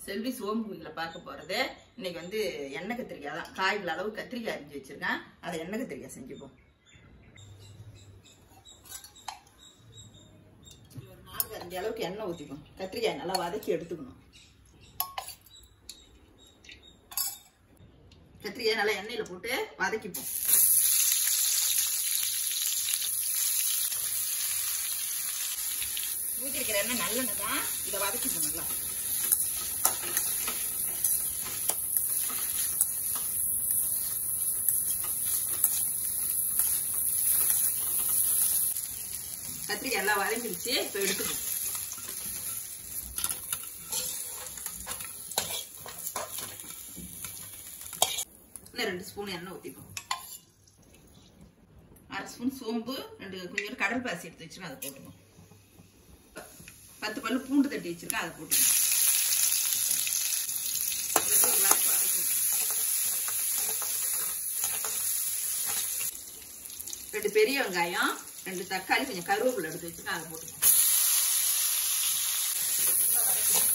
செல்வி சோம்பு இதில் பார்க்க போறது இன்னைக்கு வந்து எண்ணெய் கத்திரிக்காய் தான் காய்கள் அளவு கத்திரிக்காய் அரிஞ்சு வச்சிருக்கேன் அதை எண்ணெய் கத்திரிக்காய் செஞ்சுப்போம் ஒரு நாலு அஞ்சு அளவுக்கு எண்ணெய் ஊற்றிக்கும் கத்திரிக்காய் நல்லா வதக்கி எடுத்துக்கணும் கத்திரிக்காய் நல்லா எண்ணெயில் போட்டு வதக்கிப்போம் ஊற்றிருக்கிற எண்ணெய் நல்லெண்ணெய் தான் இதை வதக்கிப்போம் நல்லா கத்திரிக்காய் எல்லாம் வதங்கிடுச்சு இப்போ எடுத்துக்கணும் இன்னும் ரெண்டு ஸ்பூன் எண்ணெய் ஊற்றிப்போம் அரை ஸ்பூன் சோம்பு ரெண்டு கொஞ்சம் கடல் பாசி எடுத்து வச்சுருக்கேன் அதை போட்டுக்கணும் ப- பத்து பல்லு பூண்டு தட்டி வச்சிருக்கேன் அதை போட்டுக்கணும் இதுக்கு ஒரு வதக்கு வதக்கணும். ரெண்டு பெரிய வெங்காயம் ரெண்டு தக்காளி கொஞ்சம் கருவேப்பிலை எடுத்து வச்சுருக்கேன் அதை போட்டுக்கணும் நல்லா வதக்கணும்.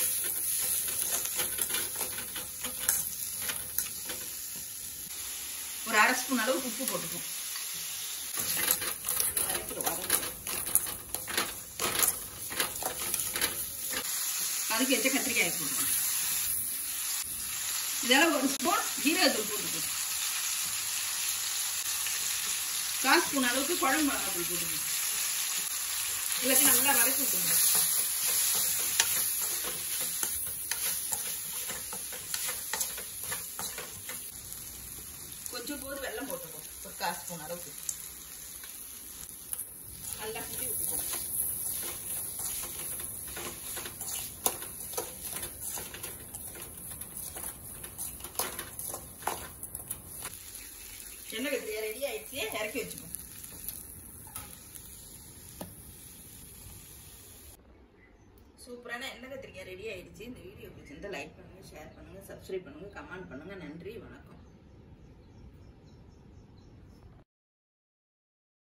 ஒரு அரை ஸ்பூன் அளவுக்கு உப்பு போட்டுக்கும் அதுக்கு வச்ச கத்திரிக்காய் போட்டுக்கணும் இதெல்லாம் ஒரு ஸ்பூன் ஜீரகத்தூள் போட்டுக்கணும் கால் ஸ்பூன் அளவுக்கு குழம்பு மிளகாய் தூள் போட்டுக்கணும் எல்லாத்தையும் நல்லா வதக்கி விட்டுக்கணும் கொஞ்சம் போது வெல்லம் போட்டுக்கோ ஒரு கால் ஸ்பூன் அளவுக்கு நல்லா குட்டி விட்டுக்கோ எண்ணெய் கத்திரிக்காய் ரெடி ஆயிடுச்சு இறக்கி வச்சுக்கோ சூப்பரான எண்ணெய் கத்திரிக்காய் ரெடி ஆயிடுச்சு இந்த வீடியோ பிடிச்சிருந்தா லைக் பண்ணுங்க ஷேர் பண்ணுங்க சப்ஸ்கிரைப் பண்ணுங்க கமெண்ட் பண்ணுங்க நன்றி வணக்கம்